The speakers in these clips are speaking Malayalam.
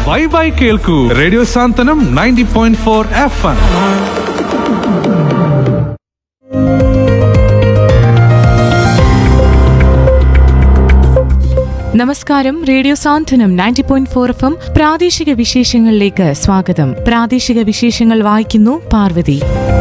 വൈബായി കേൾക്കൂ radio Santhwanam ninety point four F M നമസ്കാരം radio Santhwanam ninety point four F M പ്രാദേശിക വിശേഷങ്ങളിലേക്ക് സ്വാഗതം പ്രാദേശിക വിശേഷങ്ങൾ വായിക്കുന്നു പാർവതി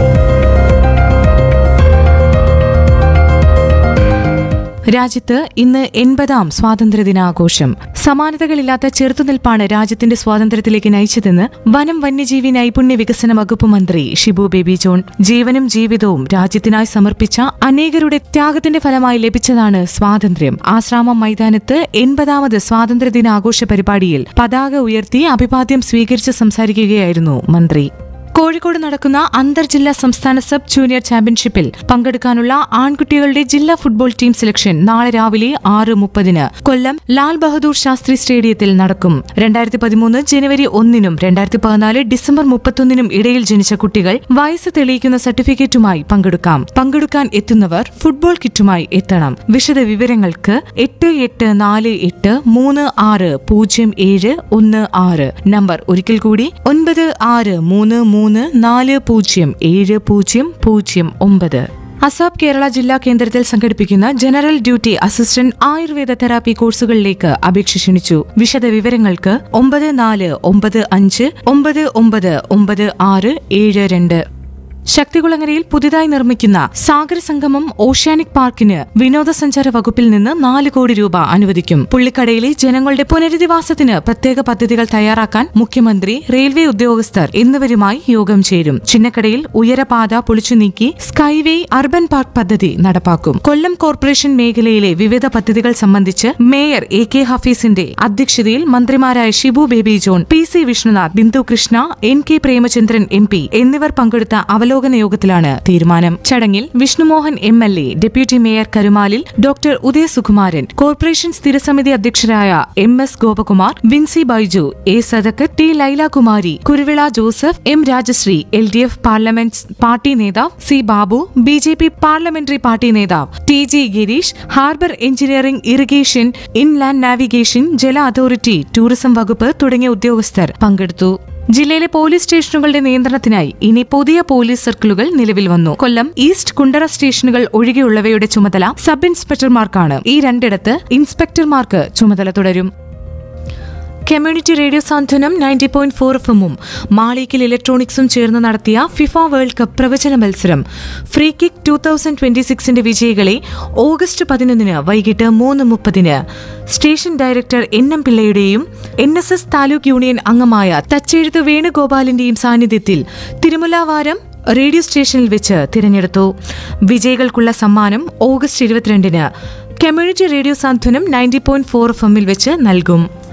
രാജ്യത്ത് ഇന്ന് എൺപതാം സ്വാതന്ത്ര്യദിനാഘോഷം സമാനതകളില്ലാത്ത ചെറുത്തുനിൽപ്പാണ് രാജ്യത്തിന്റെ സ്വാതന്ത്ര്യത്തിലേക്ക് നയിച്ചതെന്ന് വനം വന്യജീവി നൈപുണ്യ വികസന വകുപ്പ് മന്ത്രി ഷിബു ബേബി ജോൺ ജീവനും ജീവിതവും രാജ്യത്തിനായി സമർപ്പിച്ച അനേകരുടെ ത്യാഗത്തിന്റെ ഫലമായി ലഭിച്ചതാണ് സ്വാതന്ത്ര്യം ആശ്രാമം മൈതാനത്ത് എൺപതാമത് സ്വാതന്ത്ര്യദിനാഘോഷ പരിപാടിയിൽ പതാക ഉയർത്തി അഭിവാദ്യം സ്വീകരിച്ച് സംസാരിക്കുകയായിരുന്നു മന്ത്രി കോഴിക്കോട് നടക്കുന്ന അന്തർജില്ലാ സംസ്ഥാന സബ് ജൂനിയർ ചാമ്പ്യൻഷിപ്പിൽ പങ്കെടുക്കാനുള്ള ആൺകുട്ടികളുടെ ജില്ലാ ഫുട്ബോൾ ടീം സെലക്ഷൻ നാളെ രാവിലെ ആറ് മുപ്പതിന് കൊല്ലം ലാൽ ബഹദൂർ ശാസ്ത്രി സ്റ്റേഡിയത്തിൽ നടക്കും രണ്ടായിരത്തി പതിമൂന്ന് ജനുവരി ഒന്നിനും രണ്ടായിരത്തി പതിനാല് ഡിസംബർ മുപ്പത്തൊന്നിനും ഇടയിൽ ജനിച്ച കുട്ടികൾ വയസ്സ് തെളിയിക്കുന്ന സർട്ടിഫിക്കറ്റുമായി പങ്കെടുക്കാം പങ്കെടുക്കാൻ എത്തുന്നവർ ഫുട്ബോൾ കിറ്റുമായി എത്തണം വിശദ വിവരങ്ങൾക്ക് എട്ട് എട്ട് നാല് എട്ട് മൂന്ന് ആറ് പൂജ്യം ഏഴ് ഒന്ന് ആറ് നമ്പർ ഒരിക്കൽ കൂടി ഒൻപത് ആറ് മൂന്ന് മൂന്ന് നാല് പൂജ്യം ഏഴ് പൂജ്യം പൂജ്യം ഒമ്പത് അസാബ് കേരള ജില്ലാ കേന്ദ്രത്തിൽ സംഘടിപ്പിക്കുന്ന general duty assistant Ayurveda therapy കോഴ്സുകളിലേക്ക് അപേക്ഷ ക്ഷണിച്ചു വിശദ വിവരങ്ങൾക്ക് ഒമ്പത് നാല് ഒമ്പത് അഞ്ച് ഒമ്പത് ഒമ്പത് ഒമ്പത് ആറ് ഏഴ് രണ്ട് ശക്തികുളങ്ങരയിൽ പുതിയതായി നിർമ്മിക്കുന്ന സാഗര സംഗമം ഓഷ്യാനിക് പാർക്കിന് വിനോദസഞ്ചാര വകുപ്പിൽ നിന്ന് നാല് കോടി രൂപ അനുവദിക്കും പുള്ളിക്കടയിലെ ജനങ്ങളുടെ പുനരധിവാസത്തിന് പ്രത്യേക പദ്ധതികൾ തയ്യാറാക്കാൻ മുഖ്യമന്ത്രി റെയിൽവേ ഉദ്യോഗസ്ഥർ എന്നിവരുമായി യോഗം ചേരും ചിന്നക്കടയിൽ ഉയരപാത പൊളിച്ചു നീക്കി സ്കൈവേ അർബൻ പാർക്ക് പദ്ധതി നടപ്പാക്കും കൊല്ലം കോർപ്പറേഷൻ മേഖലയിലെ വിവിധ പദ്ധതികൾ സംബന്ധിച്ച് മേയർ എ കെ ഹഫീസിന്റെ അധ്യക്ഷതയിൽ മന്ത്രിമാരായ Shibu Baby John P C Vishnunath Bindu Krishna N K Premachandran M P എന്നിവർ പങ്കെടുത്ത അവലോകന യോഗത്തിലാണ് തീരുമാനം ചടങ്ങിൽ Vishnumohan M L A deputy mayor Karumalil doctor Udaya Sukumaran corporation സ്ഥിരസമിതി അധ്യക്ഷരായ M S Gopakumar Vincy Baiju A Sadakkath T Lailakumari Kuruvila Joseph M Rajasree L D F parliament party നേതാവ് C Babu B J P parliamentary party നേതാവ് T G Girish harbour engineering irrigation inland navigation ജല അതോറിറ്റി ടൂറിസം വകുപ്പ് തുടങ്ങിയ ഉദ്യോഗസ്ഥർ പങ്കെടുത്തു ജില്ലയിലെ പോലീസ് സ്റ്റേഷനുകളുടെ നിയന്ത്രണത്തിനായി ഇനി പുതിയ പോലീസ് സർക്കിളുകൾ നിലവിൽ വന്നു കൊല്ലം ഈസ്റ്റ് കുണ്ടറ സ്റ്റേഷനുകൾ ഒഴികെയുള്ളവയുടെ ചുമതല സബ് ഇൻസ്പെക്ടർമാർക്കാണ് ഈ രണ്ടിടത്ത് ഇൻസ്പെക്ടർമാർക്ക് ചുമതല തുടരും community radio Santhwanam ninety point four എഫും മാളിക്കൽ ഇലക്ട്രോണിക്സും ചേർന്ന് നടത്തിയ ഫിഫ വേൾഡ് കപ്പ് പ്രവചന മത്സരം free kick two thousand twenty സിക്സിന്റെ വിജയികളെ ഓഗസ്റ്റ് പതിനൊന്നിന് വൈകിട്ട് മൂന്ന് മുപ്പതിന് സ്റ്റേഷൻ ഡയറക്ടർ എൻ എം പിള്ളയുടെയും N S S taluk union അംഗമായ തച്ചെഴുത്ത് വേണുഗോപാലിന്റെയും സാന്നിധ്യത്തിൽ തിരുമുലാവാരം റേഡിയോ സ്റ്റേഷനിൽ വെച്ച് തിരഞ്ഞെടുത്തു വിജയികൾക്കുള്ള സമ്മാനം ഓഗസ്റ്റ് ഇരുപത്തിരണ്ടിന് community radio Santhwanam ninety point four F എമ്മിൽ വെച്ച് നൽകും